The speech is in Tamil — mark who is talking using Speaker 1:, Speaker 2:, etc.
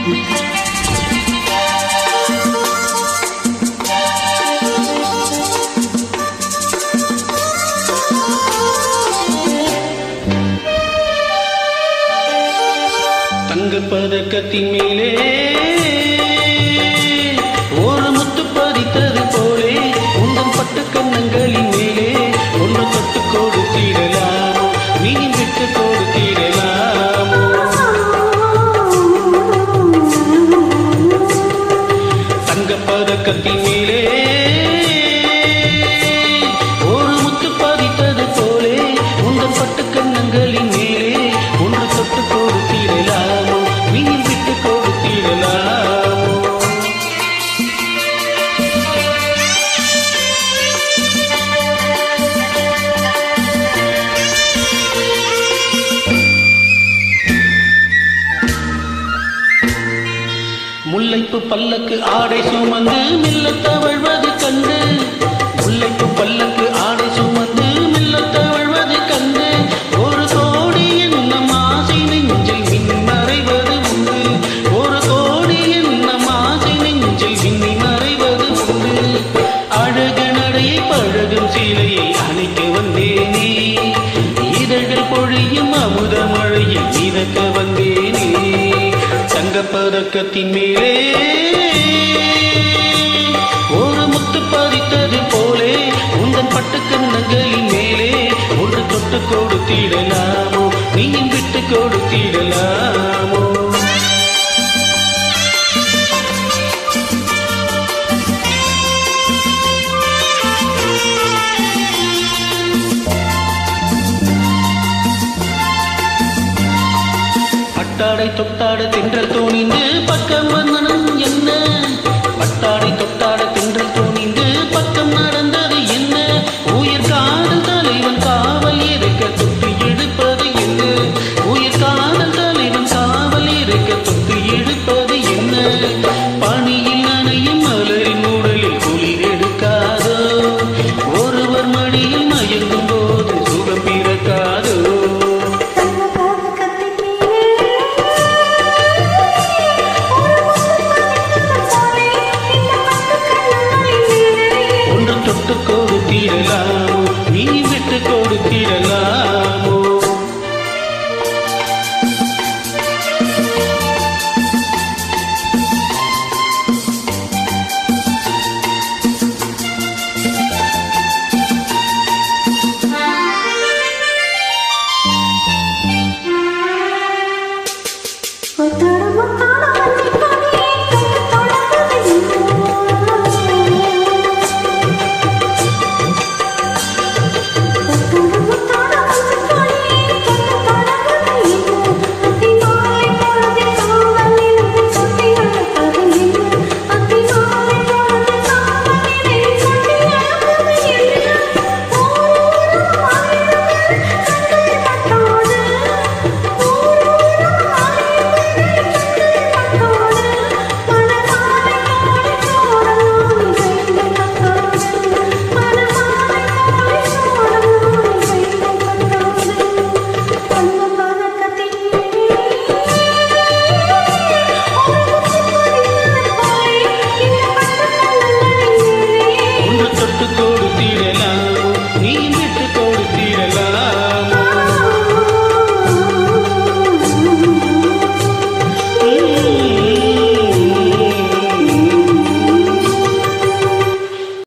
Speaker 1: தங்கப் பதக்கத்தின் மேலே ஒரு முத்து பதித்தது போலே உந்தன் பட்டு கண்ணங்களின் மேலே ஒன்று தொட்டு கொடுத்திடலாமோ நீ விட்டு கொடுத்திடலாமோ தங்கப் பதக்கத்தின் மேலே ஒரு முத்து பதித்தது போலே உந்தன் பட்டு கண்ணங்களின் மேலே ஒன்று தொட்டு கொடுத்திடலாமோ நீ விட்டு கொடுத்திடலாமோ முல்லைப்பு பல்லக்கு ஆடை சுமந்து மில்ல தவழ்வது கண்டு முல்லைப்பு பல்லக்கு ஆடை சுமந்து மில்ல தவழ்வது கண்டு ஒரு கோடி எண்ணம் ஆசை நெஞ்சில் மின் மறைவது உண்டு ஒரு கோடி எண்ணம் ஆசை நெஞ்சில் மின்னி மறைவது உண்டு அழகு நடையை பழகும் சீலையை அணைக்க வந்தேனே இதழ்கள் பொழியும் அமுத மழையில் மிதக்க வந்தேனே தங்கப்பதக்கத்தின் மேலே ஒரு முத்து பதித்தது போலே உந்தன் பட்டு கண்ணங்களின் மேலே ஒன்று தொட்டு கொடுத்திடலாமோ நீயும் விட்டு கொடுத்திடலாமோ பட்டாடை தொட்டாட தென்றல் தோணிந்து பக்கம் வந்தனம் என்ன பட்டாடை தொட்டாட தென்றல்